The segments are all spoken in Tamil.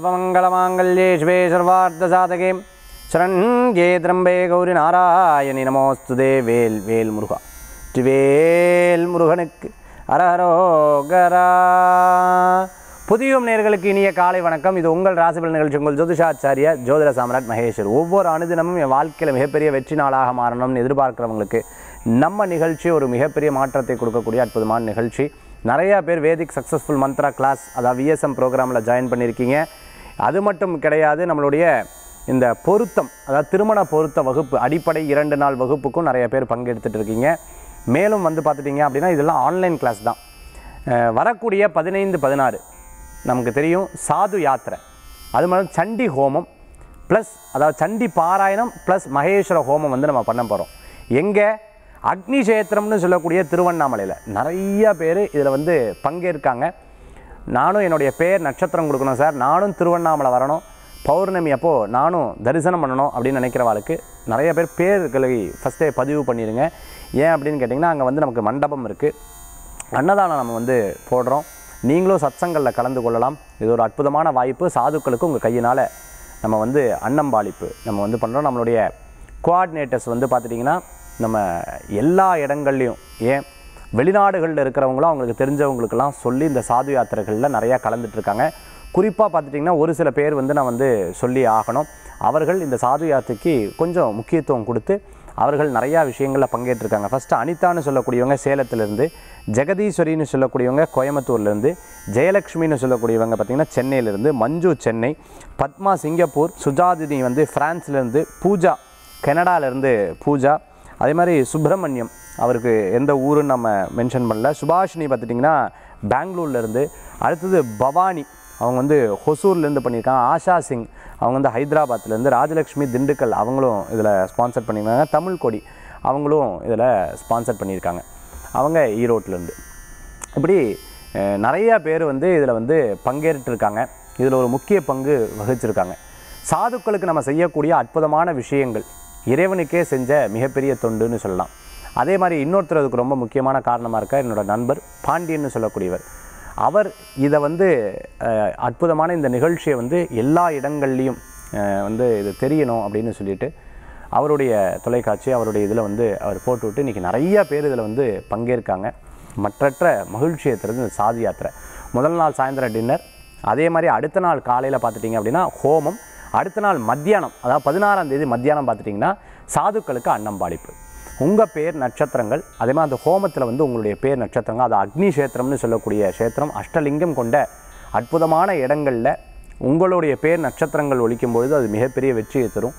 सर्वमङ्गलमाङ्गल्ये शिवे सर्वार्थसाधके शरण्ये त्र्यम्बे கௌரி நாராயணி நமோஸ்துதே வேல் வேல் முருகா வேல் முருகனுக்கு அரஹரோகரா புதியும் நேர்களுக்கு இனிய காலை வணக்கம் இது உங்கள் ராசிபல் நிகழ்ச்சி உங்கள் ஜோதிஷாச்சாரியா ஜோதிட சாம்ராட் மகேஸ்வர் ஒவ்வொரு அனுதினமும் என் வாழ்க்கையில் மிகப்பெரிய வெற்றி நாளாக மாறணும்னு எதிர்பார்க்குறவங்களுக்கு நம்ம நிகழ்ச்சி ஒரு மிகப்பெரிய மாற்றத்தை கொடுக்கக்கூடிய அற்புதமான நிகழ்ச்சி நிறையா பேர் வேதிக் சக்ஸஸ்ஃபுல் மந்த்ரா கிளாஸ் அதாவது விஎஸ்எம் ப்ரோக்ராமில் ஜாயின் பண்ணியிருக்கீங்க அது மட்டும் கிடையாது நம்மளுடைய இந்த பொருத்தம் அதாவது திருமண பொருத்த வகுப்பு அடிப்படை இரண்டு நாள் வகுப்புக்கும் நிறைய பேர் பங்கெடுத்துட்டு இருக்கீங்க மேலும் வந்து பார்த்துட்டிங்க அப்படின்னா இதெல்லாம் ஆன்லைன் கிளாஸ் தான் அஹ் வரக்கூடிய பதினைந்து பதினாறு நமக்கு தெரியும் சாது யாத்திரை அது மாதிரி சண்டி ஹோமம் ப்ளஸ் அதாவது சண்டி பாராயணம் ப்ளஸ் மகேஸ்வர ஹோமம் வந்து நம்ம பண்ண போகிறோம் எங்கே அக்னி கஷேத்திரம்னு சொல்லக்கூடிய திருவண்ணாமலையில் நிறைய பேர் இதில் வந்து பங்கேற்காங்க நானும் என்னுடைய பேர் நட்சத்திரம் கொடுக்கணும் சார் நானும் திருவண்ணாமலை வரணும் பௌர்ணமி அப்போது நானும் தரிசனம் பண்ணணும் அப்படின்னு நினைக்கிறவாளுக்கு நிறைய பேர் பேர்களை ஃபஸ்ட்டே பதிவு பண்ணிடுங்க ஏன் அப்படின்னு கேட்டிங்கன்னா அங்கே வந்து நமக்கு மண்டபம் இருக்குது அன்னதானம் நம்ம வந்து போடுறோம் நீங்களும் சத்சங்களில் கலந்து கொள்ளலாம் இது ஒரு அற்புதமான வாய்ப்பு சாதுக்களுக்கு உங்கள் கையினால் நம்ம வந்து அன்னம்பாளிப்பு நம்ம வந்து பண்ணுறோம் நம்மளுடைய கோஆர்டினேட்டர்ஸ் வந்து பார்த்துட்டிங்கன்னா நம்ம எல்லா இடங்கள்லையும் ஏன் வெளிநாடுகளில் இருக்கிறவங்களும் அவங்களுக்கு தெரிஞ்சவங்களுக்கெல்லாம் சொல்லி இந்த சாது யாத்திரைகளில் நிறையா கலந்துட்டு இருக்காங்க குறிப்பாக பார்த்துட்டிங்கன்னா ஒரு சில பேர் வந்து நான் வந்து சொல்லி ஆகணும் அவர்கள் இந்த சாது யாத்திரைக்கு கொஞ்சம் முக்கியத்துவம் கொடுத்து அவர்கள் நிறையா விஷயங்களில் பங்கேற்றிருக்காங்க ஃபஸ்ட்டு அனிதான்னு சொல்லக்கூடியவங்க சேலத்திலேருந்து ஜெகதீஸ்வரின்னு சொல்லக்கூடியவங்க கோயம்புத்தூர்லேருந்து ஜெயலக்ஷ்மின்னு சொல்லக்கூடியவங்க பார்த்திங்கன்னா சென்னையிலேருந்து மஞ்சு சென்னை பத்மா சிங்கப்பூர் சுஜாதினி வந்து ஃப்ரான்ஸ்லேருந்து பூஜா கனடாலேருந்து பூஜா அதே மாதிரி சுப்பிரமணியம் அவருக்கு எந்த ஊருன்னு நம்ம மென்ஷன் பண்ணல சுபாஷினி பார்த்துட்டிங்கன்னா பெங்களூர்லேருந்து அடுத்தது பவானி அவங்க வந்து ஹொசூர்லேருந்து பண்ணியிருக்காங்க ஆஷா சிங் அவங்க வந்து ஹைதராபாத்லேருந்து ராஜலக்ஷ்மி திண்டுக்கல் அவங்களும் இதில் ஸ்பான்சர் பண்ணியிருக்காங்க தமிழ் கொடி அவங்களும் இதில் ஸ்பான்சர் பண்ணியிருக்காங்க அவங்க ஈரோட்லேருந்து இப்படி அஹ், நிறைய பேர் வந்து இதில் வந்து பங்கேற்றிருக்காங்க இதில் ஒரு முக்கிய பங்கு வகிச்சிருக்காங்க சாதுக்களுக்கு நம்ம செய்யக்கூடிய அற்புதமான விஷயங்கள் இறைவனுக்கே செஞ்ச மிகப்பெரிய தொண்டுன்னு சொல்லலாம் அதே மாதிரி இன்னொருத்தர் அதுக்கு ரொம்ப முக்கியமான காரணமாக இருக்க என்னோட நண்பர் பாண்டியன்னு சொல்லக்கூடியவர் அவர் இதை வந்து அஹ், அற்புதமான இந்த நிகழ்ச்சியை வந்து எல்லா இடங்கள்லையும் அஹ், வந்து இது தெரியணும் அப்படின்னு சொல்லிட்டு அவருடைய தொலைக்காட்சி அவருடைய இதில் வந்து அவர் போட்டுவிட்டு இன்றைக்கி நிறைய பேர் இதில் வந்து பங்கேற்காங்க மற்றற்ற மகிழ்ச்சியை தருது இந்த சாதி யாத்திரை முதல் நாள் சாயந்தரம் டின்னர் அதே மாதிரி அடுத்த நாள் காலையில் பார்த்துட்டிங்க அப்படின்னா ஹோமம் அடுத்த நாள் மத்தியானம் அதாவது பதினாறாம் தேதி மத்தியானம் பார்த்துட்டிங்கன்னா சாதுக்களுக்கு அன்னம்பாளிப்பு உங்கள் பேர் நட்சத்திரங்கள் அதே மாதிரி அந்த ஹோமத்தில் வந்து உங்களுடைய பேர் நட்சத்திரங்கள் அது அக்னி கஷேத்திரம்னு சொல்லக்கூடிய கஷேத்திரம் அஷ்டலிங்கம் கொண்ட அற்புதமான இடங்களில் உங்களுடைய பேர் நட்சத்திரங்கள் ஒழிக்கும் பொழுது அது மிகப்பெரிய வெற்றியை தரும்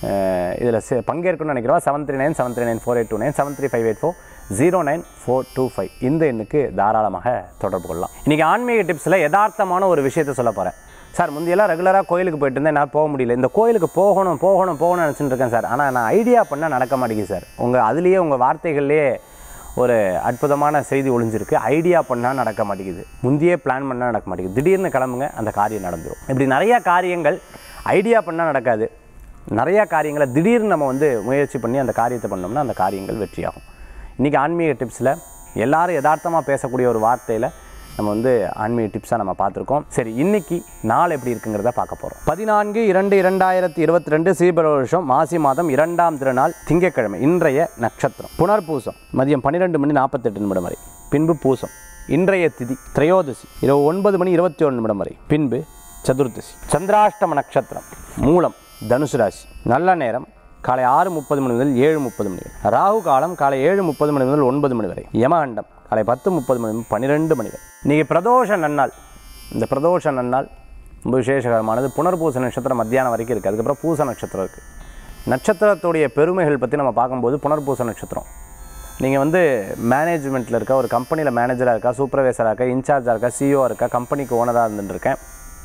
இதில் பங்கேற்கணும்னு நினைக்கிறவா seven three nine seven three nine four eight two nine seven three five eight four zero nine four two five இந்த எண்ணுக்கு தாராளமாக தொடர்பு கொள்ளலாம் இன்றைக்கி ஆன்மீக டிப்ஸில் யதார்த்தமான ஒரு விஷயத்தை சொல்ல போகிறேன் சார் முந்தையெல்லாம் ரெகுலராக கோயிலுக்கு போயிட்டு இருந்தேன் நான் போக முடியல இந்த கோயிலுக்கு போகணும் போகணும் போகணும்னு நினச்சிட்டு இருக்கேன் சார் ஆனால் நான் ஐடியா பண்ணால் நடக்க மாட்டேங்குது சார் உங்கள் அதுலேயே உங்கள் வார்த்தைகள்லேயே ஒரு அற்புதமான செய்தி ஒளிஞ்சிருக்கு ஐடியா பண்ணால் நடக்க மாட்டேங்குது முந்தையே பிளான் பண்ணால் நடக்க மாட்டேங்குது திடீர்னு கிளம்புங்க அந்த காரியம் நடந்துடும் இப்படி நிறையா காரியங்கள் ஐடியா பண்ணால் நடக்காது நிறையா காரியங்களை திடீர்னு நம்ம வந்து முயற்சி பண்ணி அந்த காரியத்தை பண்ணோம்னா அந்த காரியங்கள் வெற்றியாகும் இன்றைக்கி ஆன்மீக டிப்ஸில் எல்லாரும் யதார்த்தமாக பேசக்கூடிய ஒரு வார்த்தையில் நம்ம வந்து ஆன்மீக டிப்ஸாக நம்ம பார்த்துருக்கோம் சரி இன்னைக்கு நாள் எப்படி இருக்குங்கிறத பார்க்க போகிறோம் பதினான்கு இரண்டு இரண்டாயிரத்தி இருபத்தி ரெண்டு சீபர வருஷம் மாசி மாதம் இரண்டாம் திருநாள் திங்கட்கிழமை இன்றைய நட்சத்திரம் புனர்பூசம் மதியம் பன்னிரெண்டு மணி நாற்பத்தெட்டு நிமிடம் வரை பின்பு பூசம் இன்றைய திதி திரையோதசி இரவு ஒன்பது மணி இருபத்தி ஒன்று நிமிடம் வரை பின்பு சதுர்தசி சந்திராஷ்டம நட்சத்திரம் மூலம் தனுசு ராசி நல்ல நேரம் காலை ஆறு முப்பது மணி முதல் ஏழு முப்பது மணி வரை ராகு காலம் காலை ஏழு முப்பது மணி முதல் ஒன்பது மணி வரை யமகண்டம் காலை பத்து முப்பது மணி முதல் பன்னிரெண்டு மணி வரை இன்றைக்கி பிரதோஷ நன்னாள் இந்த பிரதோஷ நன்னாள் ரொம்ப விசேஷகரமானது புனர்பூச நட்சத்திரம் மத்தியானம் வரைக்கும் இருக்குது அதுக்கப்புறம் பூச நட்சத்திரம் இருக்குது நட்சத்திரத்துடைய பெருமைகள் பற்றி நம்ம பார்க்கும்போது புனர்பூச நட்சத்திரம் நீங்கள் வந்து மேனேஜ்மெண்ட்டில் இருக்க ஒரு கம்பெனியில் மேனேஜராக இருக்கா சூப்பர்வைசராக இருக்கா இன்சார்ஜாக இருக்கா சிஓ இருக்கா கம்பெனிக்கு ஓனராக இருந்துட்டுருக்கேன்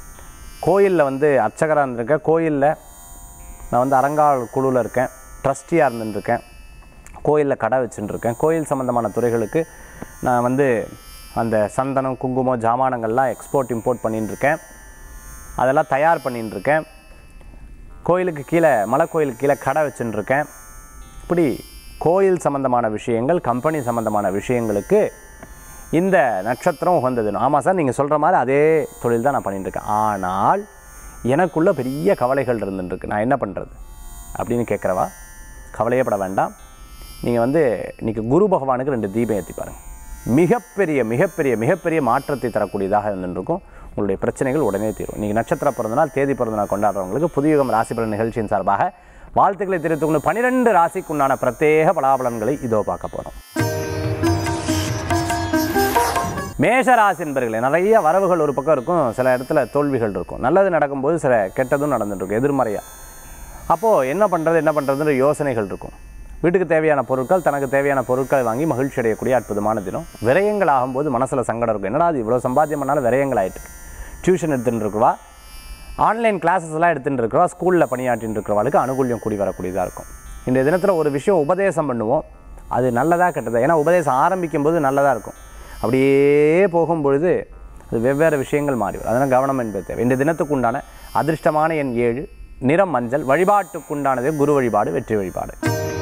கோயிலில் வந்து அர்ச்சகராக இருந்திருக்கேன் கோயிலில் நான் வந்து அரங்கால் குழுவில் இருக்கேன் ட்ரஸ்டியாக இருந்துட்டுருக்கேன் கோயிலில் கடை வச்சுட்டு இருக்கேன் கோயில் சம்மந்தமான துறைகளுக்கு நான் வந்து அந்த சந்தனம் குங்குமம் ஜாமானங்கள்லாம் எக்ஸ்போர்ட் இம்போர்ட் பண்ணிட்டு இருக்கேன் அதெல்லாம் தயார் பண்ணிட்டு இருக்கேன் கோயிலுக்கு கீழே மலை கோயிலுக்கு கீழே கடை வச்சுட்டு இருக்கேன் இப்படி கோயில் சம்மந்தமான விஷயங்கள் கம்பெனி சம்மந்தமான விஷயங்களுக்கு இந்த நட்சத்திரம் உகந்தது ஆமாம் சார் நீங்கள் சொல்கிற மாதிரி அதே தொழில் தான் நான் பண்ணிட்டு இருக்கேன் ஆனால் எனக்குள்ள பெரிய கவலைகள் இருந்துருக்கு நான் என்ன பண்ணுறது அப்படின்னு கேட்குறவா கவலையே பட வேண்டாம் நீங்கள் வந்து இன்றைக்கி குரு பகவானுக்கு ரெண்டு தீபம் ஏற்றி பாருங்கள் மிகப்பெரிய மிகப்பெரிய மிகப்பெரிய மாற்றத்தை தரக்கூடியதாக இருந்துருக்கும் உங்களுடைய பிரச்சனைகள் உடனே தீரும் இன்றைக்கி நட்சத்திர பிறந்தநாள் தேதி பிறந்தநாள் கொண்டாடுறவங்களுக்கு புதியுகம் ராசி பலன் நிகழ்ச்சியின் சார்பாக வாழ்த்துக்களை தெரிவித்துக் கொண்டு பனிரெண்டு ராசிக்குண்டான பிரத்யேக பலாபலன்களை இதோ பார்க்க போகிறோம் மேஷராசி என்பர்களே நிறைய வரவுகள் ஒரு பக்கம் இருக்கும் சில இடத்துல தோல்விகள் இருக்கும் நல்லது நடக்கும்போது சில கெட்டதும் நடந்துட்டு இருக்கும் எதிர்மறையாக அப்போது என்ன பண்ணுறது என்ன பண்ணுறதுன்ற யோசனைகள் இருக்கும் வீட்டுக்கு தேவையான பொருட்கள் தனக்கு தேவையான பொருட்களை வாங்கி மகிழ்ச்சி அடையக்கூடிய அற்புதமான தினம் விரயங்கள் ஆகும்போது மனசில் சங்கடம் இருக்கும் என்னடா அது இவ்வளோ சம்பாத்தியம் பண்ணாலும் விரயங்கள் ஆயிட்டு டியூஷன் எடுத்துகிட்டு இருக்குவா ஆன்லைன் கிளாஸஸ் எல்லாம் எடுத்துகிட்டு இருக்கிறவா ஸ்கூலில் பணியாற்றின்னு இருக்கிறவாளுக்கு அனுகூல்யம் கூடி வரக்கூடியதாக இருக்கும் இன்றைய தினத்தில் ஒரு விஷயம் உபதேசம் பண்ணுவோம் அது நல்லதாக கெட்டதா ஏன்னா உபதேசம் ஆரம்பிக்கும் போது நல்லதாக இருக்கும் அப்படியே போகும்பொழுது அது வெவ்வேறு விஷயங்கள் மாறி வரும் அதனால் கவனம் என்பது தேவை இந்த தினத்துக்கு உண்டான அதிர்ஷ்டமான எண் ஏழு நிறம் மஞ்சள் வழிபாட்டுக்குண்டானது குரு வழிபாடு வெற்றி வழிபாடு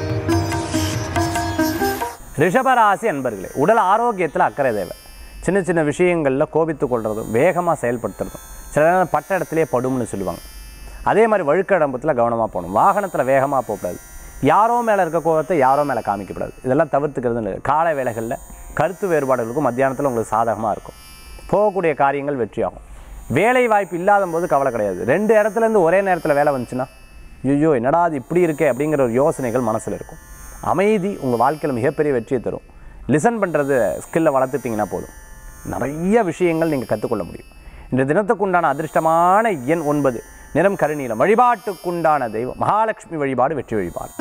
ரிஷபராசி அன்பர்களே உடல் ஆரோக்கியத்தில் அக்கறை தேவை சின்ன சின்ன விஷயங்களில் கோபித்து கொள்றதும் வேகமாக செயல்படுத்துறதும் சில நேரம் பட்ட இடத்துலையே படும்னு சொல்லுவாங்க அதே மாதிரி வழுக்கடம்பத்தில் கவனமாக போகணும் வாகனத்தில் வேகமாக போகக்கூடாது யாரோ மேலே இருக்க கோபத்தை யாரோ மேலே காமிக்கக்கூடாது இதெல்லாம் தவிர்த்துக்கிறது நல்லது. காலை வேலைகளில் கருத்து வேறுபாடுகளுக்கும் மத்தியானத்தில் உங்களுக்கு சாதகமாக இருக்கும் போகக்கூடிய காரியங்கள் வெற்றியாகும் வேலை வாய்ப்பு இல்லாத போது கவலை கிடையாது ரெண்டு இடத்துலேருந்து ஒரே நேரத்தில் வேலை வந்துச்சுன்னா ஐயோ என்னடா அது இப்படி இருக்கே அப்படிங்கிற ஒரு யோசனைகள் மனசில் இருக்கும் அமைதி உங்கள் வாழ்க்கையில் மிகப்பெரிய வெற்றியை தரும் லிசன் பண்ணுறது ஸ்கில்லை வளர்த்துட்டிங்கன்னா போதும் நிறைய விஷயங்கள் நீங்கள் கற்றுக்கொள்ள முடியும் இந்த தினத்துக்குண்டான அதிர்ஷ்டமான எண் ஒன்பது நிறம் கருநீலம் வழிபாட்டுக்குண்டான தெய்வம் மகாலட்சுமி வழிபாடு வெற்றி வழிபாடு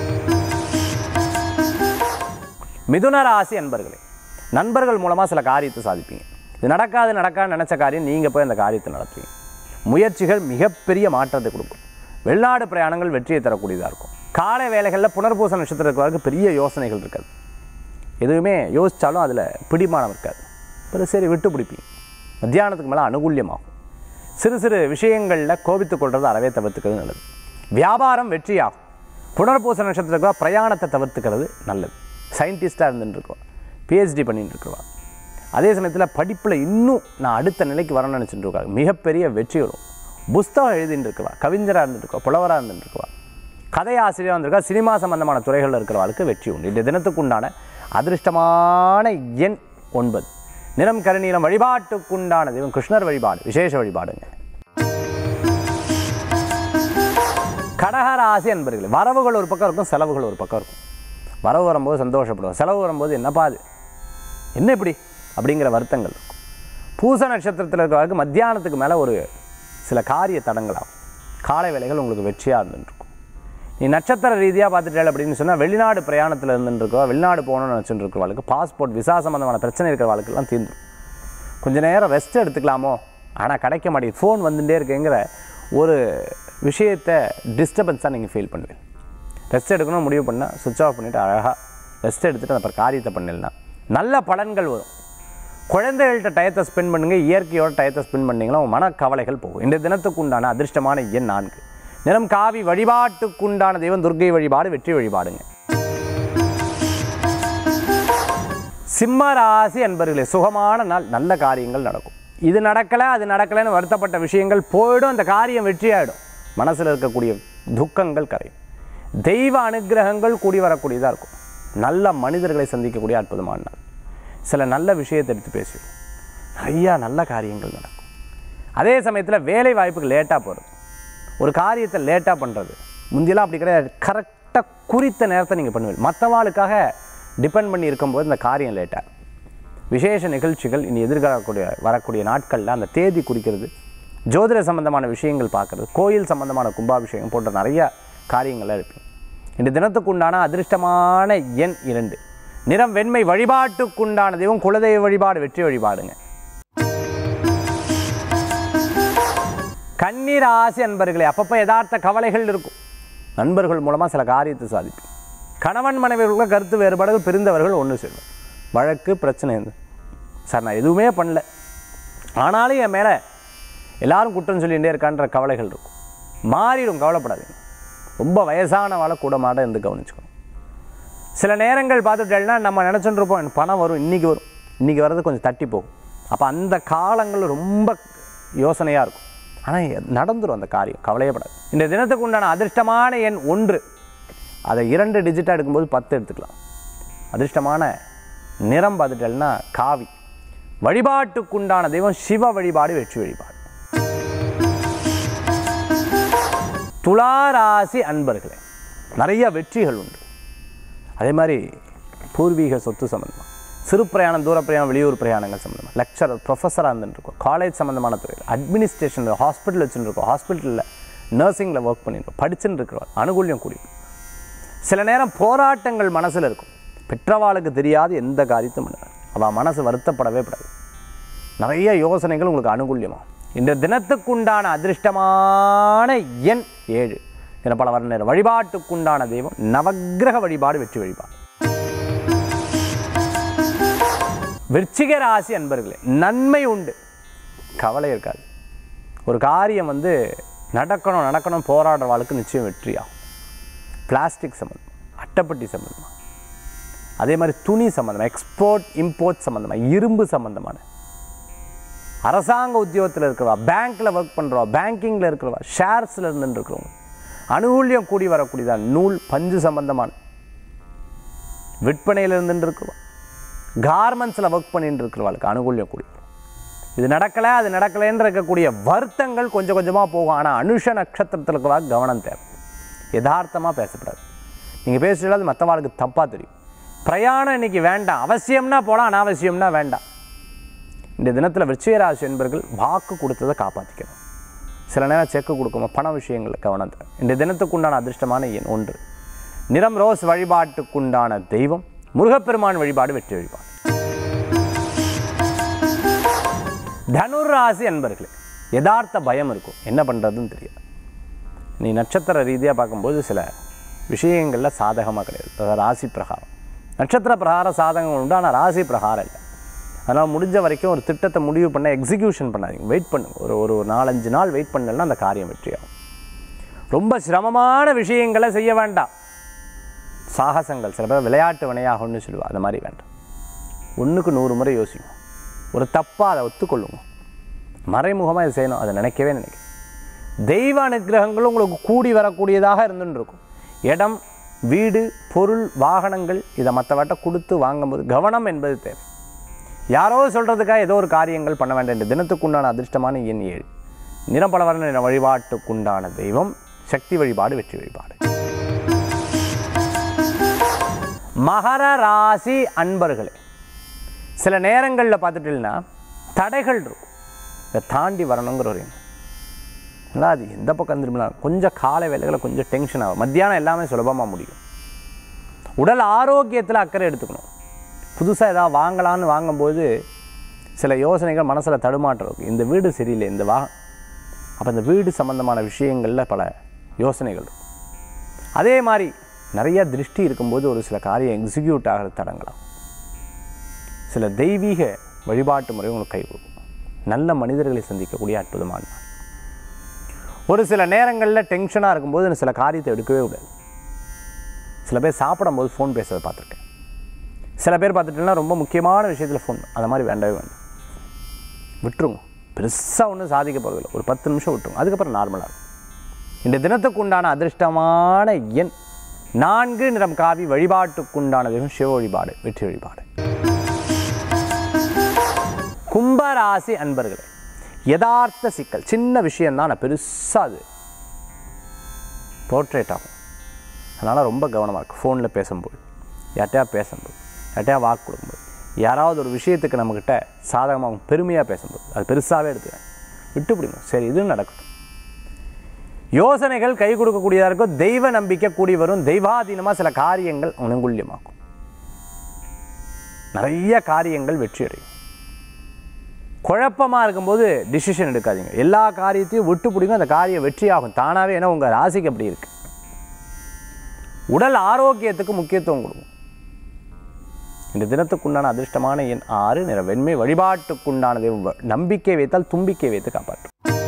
மிதுன ராசி அன்பர்களே நண்பர்கள் மூலமாக சில காரியத்தை சாதிப்பீங்க இது நடக்காது நடக்காது நினச்ச காரியம் நீங்கள் போய் அந்த காரியத்தை நடத்துவீங்க முயற்சிகள் மிகப்பெரிய மாற்றத்தை கொடுக்கும் வெளிநாடு பிரயாணங்கள் வெற்றியை தரக்கூடியதாக இருக்கும் காலை வேலைகளில் புனர்பூச நட்சத்திரம் இருக்கிறவருக்கு பெரிய யோசனைகள் இருக்காது எதுவுமே யோசித்தாலும் அதில் பிடிமானம் இருக்காது பிறகு சரி விட்டு பிடிப்பீங்க மத்தியானத்துக்கு மேலே அனுகூல்யமாகும் சிறு சிறு விஷயங்களில் கோபித்துக் கொள்வது அறவே தவிர்த்துக்கிறது நல்லது வியாபாரம் வெற்றியாகும் புனர்பூச நட்சத்திரத்தில் பிரயாணத்தை தவிர்த்துக்கிறது நல்லது சயின்டிஸ்டாக இருந்துட்டு இருக்கோம் பிஹெச்டி பண்ணிட்டு இருக்கிறவா அதே சமயத்தில் படிப்பில் இன்னும் நான் அடுத்த நிலைக்கு வரணும்னு நினச்சிட்டு இருக்காங்க மிகப்பெரிய வெற்றி வரும் புஸ்தகம் எழுதிட்டு இருக்கவா கவிஞராக இருந்துட்டு இருக்கவா புலவராக இருந்துட்டு இருக்கவா கதை ஆசிரியராக வந்திருக்கா சினிமா சம்பந்தமான துறைகளில் இருக்கிறவர்களுக்கு வெற்றி உண்டு இந்த தினத்துக்கு உண்டான அதிர்ஷ்டமான எண் ஒன்பது நிறம் கருநீலம் வழிபாட்டுக்குண்டான தெய்வம் கிருஷ்ணர் வழிபாடு விசேஷ வழிபாடுங்க கடகராசி அன்பர்களே வரவுகள் ஒரு பக்கம் இருக்கும் செலவுகள் ஒரு பக்கம் இருக்கும் வரவு வரும்போது சந்தோஷப்படுவோம் செலவு வரும்போது என்னப்பா அது என்ன இப்படி அப்படிங்கிற வருத்தங்கள் இருக்கும் பூச நட்சத்திரத்தில் இருக்கிறவருக்கு மத்தியானத்துக்கு மேலே ஒரு சில காரிய தடங்களாகும் காலை வேலைகள் உங்களுக்கு வெற்றியாக இருந்துருக்கும் நீ நட்சத்திர ரீதியாக பார்த்துட்டேன் அப்படின்னு சொன்னால் வெளிநாடு பிரயாணத்தில் இருந்துருக்கோ வெளிநாடு போகணும்னு நினச்சிட்டு இருக்கிறவளுக்கு பாஸ்போர்ட் விசா சம்மந்தமான பிரச்சனை இருக்கிறவளுக்கெல்லாம் தீர்ந்துடும் கொஞ்ச நேரம் ரெஸ்ட் எடுத்துக்கலாமோ ஆனால் கிடைக்க மாட்டேங்குது ஃபோன் வந்துட்டே இருக்குங்கிற ஒரு விஷயத்தை டிஸ்டர்பன்ஸாக நீங்கள் ஃபீல் பண்ணுவீங்க ரெஸ்ட் எடுக்கணும் முடிவு பண்ணால் சுவிட்ச் ஆஃப் பண்ணிவிட்டு அழகாக ரெஸ்ட் எடுத்துகிட்டு அப்புறம் காரியத்தை பண்ணிடலனா நல்ல பலன்கள் வரும் குழந்தைகள்கிட்ட டயத்தை ஸ்பெண்ட் பண்ணுங்கள் இயற்கையோட டயத்தை ஸ்பெண்ட் பண்ணிங்கன்னா உங்கள் மனக்கவலைகள் போகும் இந்த தினத்துக்கு உண்டான அதிர்ஷ்டமான எண் நான்கு நிறம் காவி வழிபாட்டுக்குண்டான தெய்வம் துர்க்கை வழிபாடு வெற்றி வழிபாடுங்க சிம்ம ராசி அன்பர்களே சுகமான நாள் நல்ல காரியங்கள் நடக்கும் இது நடக்கலை அது நடக்கலைன்னு வருத்தப்பட்ட விஷயங்கள் போயிடும் அந்த காரியம் வெற்றியாயிடும் மனசில் இருக்கக்கூடிய துக்கங்கள் கரையும் தெய்வ அனுக்கிரகங்கள் கூடி வரக்கூடியதாக இருக்கும் நல்ல மனிதர்களை சந்திக்கக்கூடிய அற்புதமான நாள் சில நல்ல விஷயத்தை எடுத்து பேசுவோம் நிறையா நல்ல காரியங்கள் நடக்கும் அதே சமயத்தில் வேலை வாய்ப்புக்கு லேட்டாக போகிறது ஒரு காரியத்தை லேட்டாக பண்ணுறது முந்தியெல்லாம் அப்படி கிடையாது கரெக்டாக குறித்த நேரத்தை நீங்கள் பண்ணுவீங்க மற்றவாளுக்காக டிபெண்ட் பண்ணி இருக்கும்போது இந்த காரியம் லேட்டாக விசேஷ நிகழ்ச்சிகள் இனி எதிர்காலக்கூடிய வரக்கூடிய நாட்களில் அந்த தேதி குறிக்கிறது ஜோதிட சம்பந்தமான விஷயங்கள் பார்க்குறது கோயில் சம்பந்தமான கும்பாபிஷேகம் போன்ற நிறைய காரியங்கள்லாம் இருப்பீங்க இந்த தினத்துக்கு உண்டான அதிர்ஷ்டமான எண் இரண்டு நிறம் வெண்மை வழிபாட்டுக்குண்டான தெய்வம் குலதெய்வ வழிபாடு வெற்றி வழிபாடுங்க கண்ணீர் ஆசை அன்பர்களே அப்பப்போ யதார்த்த கவலைகள் இருக்கும் நண்பர்கள் மூலமாக சில காரியத்தை சாதிப்பீங்க கணவன் மனைவிகளுக்குள்ள கருத்து வேறுபாடுகள் பிரிந்தவர்கள் ஒன்று சேரும் வழக்கு பிரச்சனை இருந்து சார் நான் எதுவுமே பண்ணல ஆனாலும் என் மேலே எல்லாரும் குற்றம் சொல்லிகிட்டே இருக்கான்ற கவலைகள் இருக்கும் மாறிடும் கவலைப்படாதீங்க ரொம்ப வயசானவாளை கூட மாட இருந்து கவனிச்சுக்கணும் சில நேரங்கள் பார்த்துட்டேன்னா நம்ம நினச்சிட்டு இருப்போம் எனக்கு பணம் வரும் இன்றைக்கி வரும் இன்றைக்கி வர்றது கொஞ்சம் தட்டி போகும் அப்போ அந்த காலங்கள் ரொம்ப யோசனையாக இருக்கும் ஆனால் நடந்துரும் அந்த காரியம் கவலையப்படாது இந்த தினத்துக்கு உண்டான அதிர்ஷ்டமான எண் ஒன்று அதை இரண்டு டிஜிட்டாக எடுக்கும்போது பத்து எடுத்துக்கலாம் அதிர்ஷ்டமான நிறம் பார்த்துட்டேன்னா காவி வழிபாட்டுக்குண்டான தெய்வம் சிவ வழிபாடு வெற்றி வழிபாடு துளாராசி அன்பர்களே நிறைய வெற்றிகள் உண்டு அதே மாதிரி பூர்வீக சொத்து சம்மந்தமாக சிறு பிரயாணம் தூர பிரயாணம் வெளியூர் பிரயாணங்கள் சம்மந்தமாக லெக்சரர் ப்ரொஃபஸராக இருந்துருக்கோம் காலேஜ் சம்மந்தமான துறையில் அட்மினிஸ்ட்ரேஷனில் ஹாஸ்பிட்டல் வச்சுருக்கோம் ஹாஸ்பிட்டலில் நர்சிங்கில் ஒர்க் பண்ணியிருக்கோம் படிச்சுன்னு இருக்கிறோம் அனுகூல்யம் கூடி சில நேரம் போராட்டங்கள் மனசில் இருக்கும் பெற்றவாளுக்கு தெரியாத எந்த காரியத்தையும் பண்ணுவார் அவள் மனசு வருத்தப்படவே படாது நிறைய யோசனைகள் உங்களுக்கு அனுகூல்யமாகும் இந்த தினத்துக்குண்டான அதிர்ஷ்டமான எண் ஏழு என பல வர்ணர் வழிபாட்டுக்குண்டான தெய்வம் நவக்கிரக வழிபாடு வெற்றி வழிபாடு விருச்சிக ராசி அன்பர்களே நன்மை உண்டு கவலை இருக்காது ஒரு காரியம் வந்து நடக்கணும் நடக்கணும் போராடுற வாழ்க்கை நிச்சயம் வெற்றியாகும் பிளாஸ்டிக் சம்மந்தம் அட்டைப்பட்டி சம்மந்தமாக அதே மாதிரி துணி சம்மந்தமாக எக்ஸ்போர்ட் இம்போர்ட் சம்மந்தமாக இரும்பு சம்மந்தமான அரசாங்க உத்தியோகத்தில் இருக்கிறவா பேங்க்கில் ஒர்க் பண்ணுறவா பேங்கிங்கில் இருக்கிறவா ஷேர்ஸில் இருந்துட்டு இருக்கிறவங்க அனுகூல்யம் கூடி வரக்கூடியதான் நூல் பஞ்சு சம்பந்தமான விற்பனையில் இருந்துட்டு இருக்கிறவா கார்மெண்ட்ஸில் ஒர்க் பண்ணிட்டு இருக்கிறவளுக்கு அனுகூல்யம் கூடி வரும். இது நடக்கலை அது நடக்கலைன்னு இருக்கக்கூடிய வருத்தங்கள் கொஞ்சம் கொஞ்சமாக போகும் ஆனால் அனுஷ நட்சத்திரத்தில் இருக்கிறவா கவனம் தேவை யதார்த்தமாக பேசக்கூடாது நீங்கள் பேசுகிறது அது மற்றவாளுக்கு தப்பாக தெரியும் பிரயாணம் இன்னைக்கு வேண்டாம் அவசியம்னா போகலாம் அனாவசியம்னா வேண்டாம் இந்த தினத்தில் விருச்சிகராசி என்பர்கள் வாக்கு கொடுத்ததை காப்பாற்றிக்கணும் சில நேரம் செக்கு கொடுக்கும் பண விஷயங்களில் கவனம் தேவை இந்த தினத்துக்குண்டான அதிர்ஷ்டமான எண் ஒன்று நிறம் ரோஸ் வழிபாட்டுக்குண்டான தெய்வம் முருகப்பெருமான் வழிபாடு வெற்றி வழிபாடு தனுர் ராசி அன்பர்களே யதார்த்த பயம் இருக்கும் என்ன பண்ணுறதுன்னு தெரியாது நீ நட்சத்திர ரீதியாக பார்க்கும்போது சில விஷயங்களில் சாதகமாக கிடையாது அதாவது ராசி பிரகாரம் நட்சத்திர பிரகாரம் சாதகம் உண்டு ஆனால் ராசி பிரகாரம் இல்லை அதனால் முடிஞ்ச வரைக்கும் ஒரு திட்டத்தை முடிவு பண்ண எக்ஸிக்யூஷன் பண்ணாதீங்க வெயிட் பண்ணுங்க ஒரு ஒரு நாலஞ்சு நாள் வெயிட் பண்ணலன்னா அந்த காரியம் வெற்றியாகும் ரொம்ப சிரமமான விஷயங்களை செய்ய வேண்டாம் சாகசங்கள் சில பேர் விளையாட்டு வினையாகும்னு சொல்லுவா அந்த மாதிரி வேண்டாம் ஒன்றுக்கு நூறு முறை யோசிக்கும் ஒரு தப்பாக அதை ஒத்துக்கொள்ளுங்க மறைமுகமாக இதை செய்யணும் அதை நினைக்கவே நினைக்க தெய்வ அனுக்கிரகங்களும் உங்களுக்கு கூடி வரக்கூடியதாக இருந்துன்னு இருக்கும் இடம் வீடு பொருள் வாகனங்கள் இதை மற்றவட்ட கொடுத்து வாங்கும்போது கவனம் என்பது தேவை யாரோ சொல்கிறதுக்காக ஏதோ ஒரு காரியங்கள் பண்ண வேண்டாம் இந்த தினத்துக்குண்டான அதிர்ஷ்டமான எண் ஏழு நிறப்பலவர்ண வழிபாட்டுக்குண்டான தெய்வம் சக்தி வழிபாடு வெற்றி வழிபாடு மகர ராசி அன்பர்களே சில நேரங்களில் பார்த்துட்டீங்கன்னா தடைகள் இருக்கும் இதை தாண்டி வரணுங்கிற ஒரு எண்ணம் இல்லை அது எந்த பக்கம் திரும்பலாம் கொஞ்சம் காலை வேலைகளில் கொஞ்சம் டென்ஷன் ஆகும் மத்தியானம் எல்லாமே சுலபமாக முடியும் உடல் ஆரோக்கியத்தில் அக்கறை எடுத்துக்கணும் புதுசாக ஏதாவது வாங்கலான்னு வாங்கும்போது சில யோசனைகள் மனசில் தடுமாற்றம் இருக்கும் இந்த வீடு சரியில்லை இந்த வா அப்போ இந்த வீடு சம்பந்தமான விஷயங்களில் பல யோசனைகள் இருக்கும் அதே மாதிரி நிறைய திருஷ்டி இருக்கும்போது ஒரு சில காரியம் எக்ஸிக்யூட் ஆகிறது தடங்கலாம் சில தெய்வீக வழிபாட்டு முறை உங்களுக்கு கை கொடுக்கும் நல்ல மனிதர்களை சந்திக்கக்கூடிய அற்புதமான நாள் ஒரு சில நேரங்களில் டென்ஷனாக இருக்கும்போது சில காரியத்தை எடுக்கவே விடாது சில பேர் சாப்பிடும்போது ஃபோன் பேசுறதை பார்த்துருக்கேன் சில பேர் பார்த்துட்டீங்கன்னா ரொம்ப முக்கியமான விஷயத்தில் ஃபோன் அந்த மாதிரி வேண்டவே வேண்டாம் விட்டுருங்க பெருசாக ஒன்றும் சாதிக்க போகிறதில்ல ஒரு பத்து நிமிஷம் விட்டுருங்க அதுக்கப்புறம் நார்மலாக இருக்கும் இந்த தினத்துக்கு உண்டான அதிர்ஷ்டமான எண் நான்கு நிறம் காவி வழிபாட்டுக்குண்டான தெய்வம் சிவ வழிபாடு வெற்றி வழிபாடு கும்பராசி அன்பர்களே யதார்த்த சிக்கல் சின்ன விஷயம்தான் நான் பெருசாக அது போர்ட்ரேட் ஆகும் அதனால் ரொம்ப கவனமாக இருக்கும் ஃபோனில் பேசும்போது யார்ட்டையா பேசும்போது யார்ட்டையா வாக்கு கொடுக்கும்போது யாராவது ஒரு விஷயத்துக்கு நம்மக்கிட்ட சாதகமாக பெருமையாக பேசும்போது அது பெருசாகவே எடுத்துவேன் விட்டு பிடிங்க சரி இது நடக்கட்டும் யோசனைகள் கை கொடுக்கக்கூடியதாக இருக்கும் தெய்வ நம்பிக்கை கூடி வரும் தெய்வாதீனமாக சில காரியங்கள் அனுகூல்யமாக்கும் நிறைய காரியங்கள் வெற்றி அடையும் குழப்பமாக இருக்கும்போது டிசிஷன் எடுக்காதீங்க எல்லா காரியத்தையும் விட்டு பிடிக்கும் அந்த காரியம் வெற்றியாகும் தானாகவே ஏன்னா உங்கள் ராசிக்கு அப்படி இருக்கு உடல் ஆரோக்கியத்துக்கு முக்கியத்துவம் கொடுக்கும் இந்த தினத்துக்குண்டான அதிர்ஷ்டமான எண் ஆறு நிற வெண்மை வழிபாட்டுக்குண்டான தெய்வம் வ- நம்பிக்கை வைத்தால் தும்பிக்கை வைத்து காப்பாற்றும்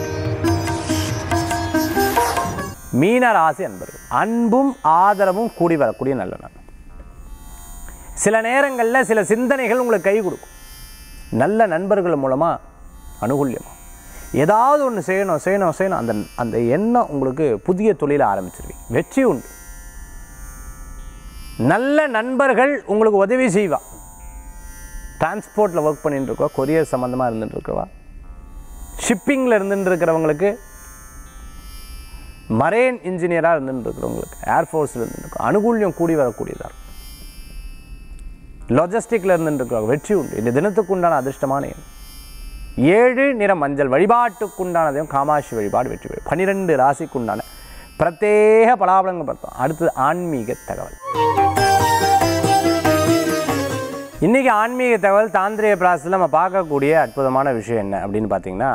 மீன ராசி அன்பர்கள் அன்பும் ஆதரவும் கூடி வரக்கூடிய நல்ல நாள் சில நேரங்களில் சில சிந்தனைகள் உங்களுக்கு கை கொடுக்கும் நல்ல நண்பர்கள் மூலமாக அனுகூல்யமாக ஏதாவது ஒன்று செய்யணும் செய்யணும் செய்யணும் அந்த அந்த எண்ணம் உங்களுக்கு புதிய தொழிலை ஆரம்பிச்சிருவீங்க வெற்றி உண்டு நல்ல நண்பர்கள் உங்களுக்கு உதவி செய்வா டிரான்ஸ்போர்ட்டில் ஒர்க் பண்ணிட்டு இருக்கோம் கொரியர் சம்மந்தமாக இருந்துட்டு இருக்கவா ஷிப்பிங்கில் இருந்துட்டு இருக்கிறவங்களுக்கு மரேன் இன்ஜினியராக இருந்துட்டு இருக்கிறவங்களுக்கு ஏர்ஃபோர்ஸில் இருந்துட்டு இருக்கோம் அனுகூல்யம் கூடி வரக்கூடியதாக இருக்கும் லாஜிஸ்டிக்கில் இருந்துட்டு இருக்கிறவங்க வெற்றி உண்டு இந்த தினத்துக்கு உண்டான அதிர்ஷ்டமான எண் ஏழு நிற மஞ்சள் வழிபாட்டுக்குண்டானதையும் காமாட்சி வழிபாடு வெற்றி பெறும் பன்னிரெண்டு ராசிக்குண்டான பிரத்யேக பலாபலங்கள் பார்த்தோம் அடுத்தது ஆன்மீக தகவல் இன்றைக்கி ஆன்மீக தகவல் தாந்திரிய பிராசத்தில் நம்ம பார்க்கக்கூடிய அற்புதமான விஷயம் என்ன அப்படின்னு பார்த்தீங்கன்னா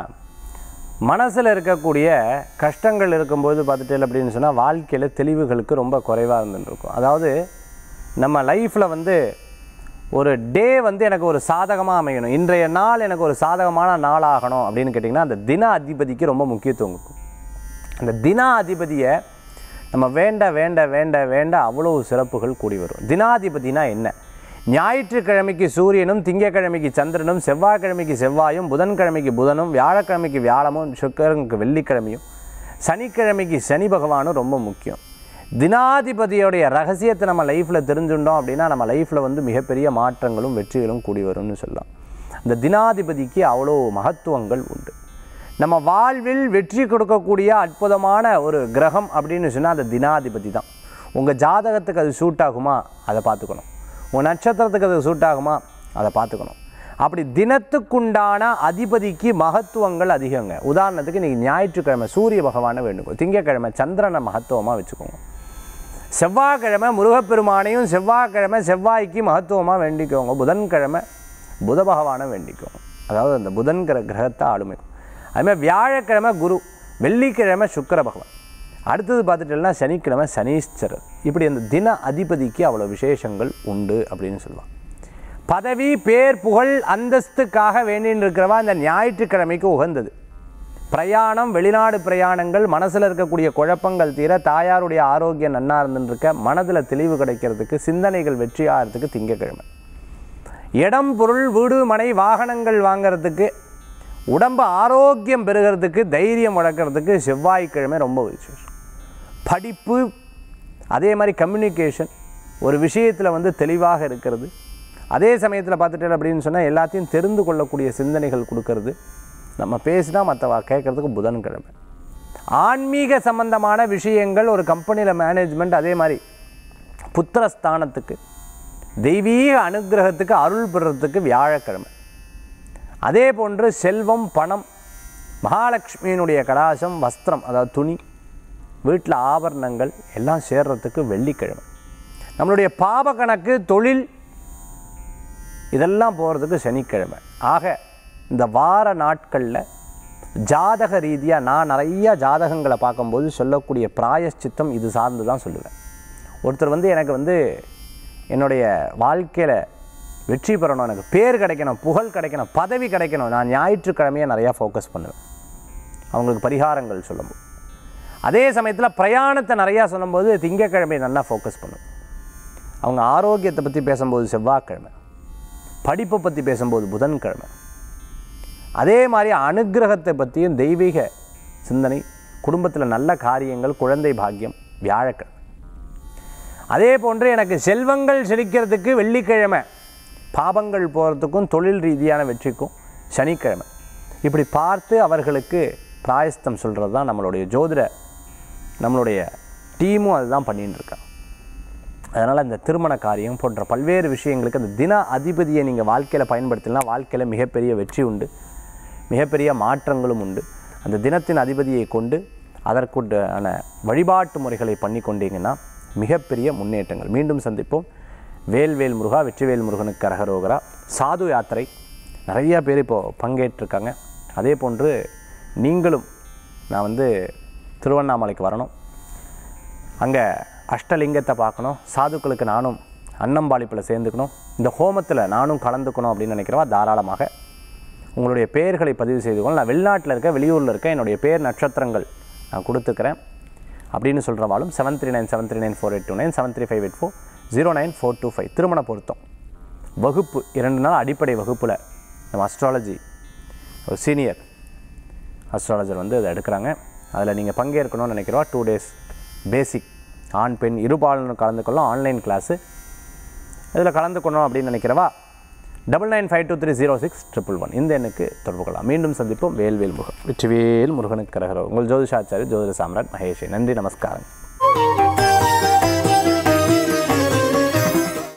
மனசில் இருக்கக்கூடிய கஷ்டங்கள் இருக்கும்போது பார்த்துட்டு அப்படின்னு சொன்னால் வாழ்க்கையில் தெளிவுகளுக்கு ரொம்ப குறைவாக இருந்துட்டு இருக்கும் அதாவது நம்ம லைஃப்பில் வந்து ஒரு டே வந்து எனக்கு ஒரு சாதகமாக அமையணும் இன்றைய நாள் எனக்கு ஒரு சாதகமான நாள் ஆகணும் அப்படின்னு கேட்டிங்கன்னா அந்த தின அதிபதிக்கு ரொம்ப முக்கியத்துவம் இருக்கும் அந்த தின அதிபதியை நம்ம வேண்ட வேண்ட வேண்ட வேண்ட அவ்வளோ சிறப்புகள் கூடி வரும் தினாதிபதினா என்ன ஞாயிற்றுக்கிழமைக்கு சூரியனும் திங்கக்கிழமைக்கு சந்திரனும் செவ்வாய்க்கிழமைக்கு செவ்வாயும் புதன்கிழமைக்கு புதனும் வியாழக்கிழமைக்கு வியாழமும் சுக்கரனுக்கு வெள்ளிக்கிழமையும் சனிக்கிழமைக்கு சனி பகவானும் ரொம்ப முக்கியம் தினாதிபதியோடைய ரகசியத்தை நம்ம லைஃப்பில் தெரிஞ்சுட்டோம் அப்படின்னா நம்ம லைஃப்பில் வந்து மிகப்பெரிய மாற்றங்களும் வெற்றிகளும் கூடி வரும்னு சொல்லலாம் அந்த தினாதிபதிக்கு அவ்வளோ மகத்துவங்கள் உண்டு நம்ம வாழ்வில் வெற்றி கொடுக்கக்கூடிய அற்புதமான ஒரு கிரகம் அப்படின்னு சொன்னால் அந்த தினாதிபதி தான் உங்கள் ஜாதகத்துக்கு அது சூட் ஆகுமா அதை பார்த்துக்கணும் உங்கள் நட்சத்திரத்துக்கு அது சூட் ஆகுமா அதை பார்த்துக்கணும் அப்படி தினத்துக்குண்டான அதிபதிக்கு மகத்துவங்கள் அதிகங்க உதாரணத்துக்கு இன்றைக்கி ஞாயிற்றுக்கிழமை சூரிய பகவானை வேண்டுங்க திங்கக்கிழமை சந்திரனை மகத்துவமாக வச்சுக்கோங்க செவ்வாய்க்கிழமை முருகப்பெருமானையும் செவ்வாய்க்கிழமை செவ்வாய்க்கு மகத்துவமாக வேண்டிக்கோங்க புதன்கிழமை புத பகவானை வேண்டிக்கோங்க அதாவது அந்த புதன்கிற கிரகத்தை ஆளுமைக்கும் அதுமாதிரி வியாழக்கிழமை குரு வெள்ளிக்கிழமை சுக்கிர பகவான் அடுத்தது பார்த்துட்டோம்னா சனிக்கிழமை சனீஸ்வரர் இப்படி அந்த தின அதிபதிக்கு அவ்வளோ விசேஷங்கள் உண்டு அப்படின்னு சொல்லுவாங்க பதவி பேர் புகழ் அந்தஸ்துக்காக வேண்டின்னு இருக்கிறவா இந்த ஞாயிற்றுக்கிழமைக்கு உகந்தது பிரயாணம் வெளிநாடு பிரயாணங்கள் மனசில் இருக்கக்கூடிய குழப்பங்கள் தீர தாயாருடைய ஆரோக்கியம் நன்னா இருந்துன்னு இருக்க மனதில் தெளிவு கிடைக்கிறதுக்கு சிந்தனைகள் வெற்றியாகிறதுக்கு திங்கக்கிழமை இடம் பொருள் வீடு மனை வாகனங்கள் வாங்கிறதுக்கு உடம்பு ஆரோக்கியம் பெறுகிறதுக்கு தைரியம் வளர்க்குறதுக்கு செவ்வாய்க்கிழமை ரொம்ப விசேஷம் படிப்பு அதே மாதிரி கம்யூனிகேஷன் ஒரு விஷயத்தில் வந்து தெளிவாக இருக்கிறது அதே சமயத்தில் பார்த்துட்டு அப்படின்னு சொன்னால் எல்லாத்தையும் தெரிந்து கொள்ளக்கூடிய சிந்தனைகள் கொடுக்கறது நம்ம பேசினா மற்றவா கேட்குறதுக்கு புதன்கிழமை ஆன்மீக சம்பந்தமான விஷயங்கள் ஒரு கம்பெனியில் மேனேஜ்மெண்ட் அதே மாதிரி புத்திரஸ்தானத்துக்கு தெய்வீக அனுகிரகத்துக்கு அருள் பெறுறதுக்கு வியாழக்கிழமை அதே போன்று செல்வம் பணம் மகாலட்சுமியினுடைய கடாசம் வஸ்திரம் அதாவது துணி வீட்டில் ஆபரணங்கள் எல்லாம் சேர்றதுக்கு வெள்ளிக்கிழமை நம்மளுடைய பாப கணக்கு தொழில் இதெல்லாம் போகிறதுக்கு சனிக்கிழமை ஆக இந்த வார நாட்களில் ஜாதக ரீதியாக நான் நிறைய ஜாதகங்களை பார்க்கும்போது சொல்லக்கூடிய பிராயஷ்சித்தம் இது சார்ந்து தான் சொல்லுவேன் ஒருத்தர் வந்து எனக்கு வந்து என்னுடைய வாழ்க்கையில் வெற்றி பெறணும் எனக்கு பேர் கிடைக்கணும் புகழ் கிடைக்கணும் பதவி கிடைக்கணும் நான் ஞாயிற்றுக்கிழமையை நிறையா ஃபோக்கஸ் பண்ணுவேன் அவங்களுக்கு பரிகாரங்கள் சொல்லும்போது அதே சமயத்தில் பிரயாணத்தை நிறையா சொல்லும்போது திங்கக்கிழமை நல்லா ஃபோக்கஸ் பண்ணுவேன் அவங்க ஆரோக்கியத்தை பற்றி பேசும்போது செவ்வாய்க்கிழமை படிப்பை பற்றி பேசும்போது புதன்கிழமை அதே மாதிரி அனுக்கிரகத்தை பற்றியும் தெய்வீக சிந்தனை குடும்பத்தில் நல்ல காரியங்கள் குழந்தை பாக்கியம் வியாழக்கிழமை அதே போன்று எனக்கு செல்வங்கள் செழிக்கிறதுக்கு வெள்ளிக்கிழமை பாபங்கள் போகிறதுக்கும் தொழில் ரீதியான வெற்றிக்கும் சனிக்கிழமை இப்படி பார்த்து அவர்களுக்கு பிராயஸ்தம் சொல்கிறது தான் நம்மளுடைய ஜோதிட நம்மளுடைய டீமும் அதுதான் பண்ணின்னு இருக்காங்க அதனால் இந்த திருமண காரியம் போன்ற பல்வேறு விஷயங்களுக்கு அந்த தின அதிபதியை நீங்கள் வாழ்க்கையில் பயன்படுத்தினா வாழ்க்கையில் மிகப்பெரிய வெற்றி உண்டு மிகப்பெரிய மாற்றங்களும் உண்டு அந்த தினத்தின் அதிபதியை கொண்டு அதற்குண்டான வழிபாட்டு முறைகளை பண்ணி கொண்டீங்கன்னா மிகப்பெரிய முன்னேற்றங்கள் மீண்டும் சந்திப்போம் வேல்வேல் முருகா வெற்றிவேல் முருகனுக்கு அரகரோகரா சாது யாத்திரை நிறைய பேர் இப்போது பங்கேற்றிருக்காங்க அதே போன்று நீங்களும் நான் வந்து திருவண்ணாமலைக்கு வரணும் அங்கே அஷ்டலிங்கத்தை பார்க்கணும் சாதுக்களுக்கு நானும் அன்னம்பாளிப்பில் சேர்ந்துக்கணும் இந்த ஹோமத்தில் நானும் கலந்துக்கணும் அப்படின்னு நினைக்கிறவா தாராளமாக உங்களுடைய பெயர்களை பதிவு செய்து கொள்ள நான் வெளிநாட்டில் இருக்க வெளியூரில் இருக்க என்னுடைய பேர் நட்சத்திரங்கள் நான் கொடுத்துக்கிறேன் அப்படின்னு சொல்கிறவாலும் seven three nine seven three nine four eight two nine seven three five eight four zero nine four two five திருமண பொருத்தம் வகுப்பு இரண்டு நாள் அடிப்படை வகுப்பில் நம்ம அஸ்ட்ராலஜி ஒரு சீனியர் அஸ்ட்ராலஜர் வந்து அதை எடுக்கிறாங்க அதில் நீங்கள் பங்கேற்கணும்னு நினைக்கிறோம் டூ டேஸ் பேசிக் ஆண் பெண் இருபாலனும் கலந்து கொள்ளும் ஆன்லைன் கிளாஸு இதில் கலந்துக்கணும் அப்படின்னு நினைக்கிறவா double nine five two three zero six triple one இந்த எண்ணுக்கு தொடர்பு கொள்ளலாம் மீண்டும் சந்திப்போம் வேல்வேல் முருகன் வெற்றிவேல் முருகனுக்கு கரகரோ உங்கள் ஜோதிஷாச்சாரி ஜோதிட சாம்ராட் மகேஷ் நன்றி நமஸ்காரம்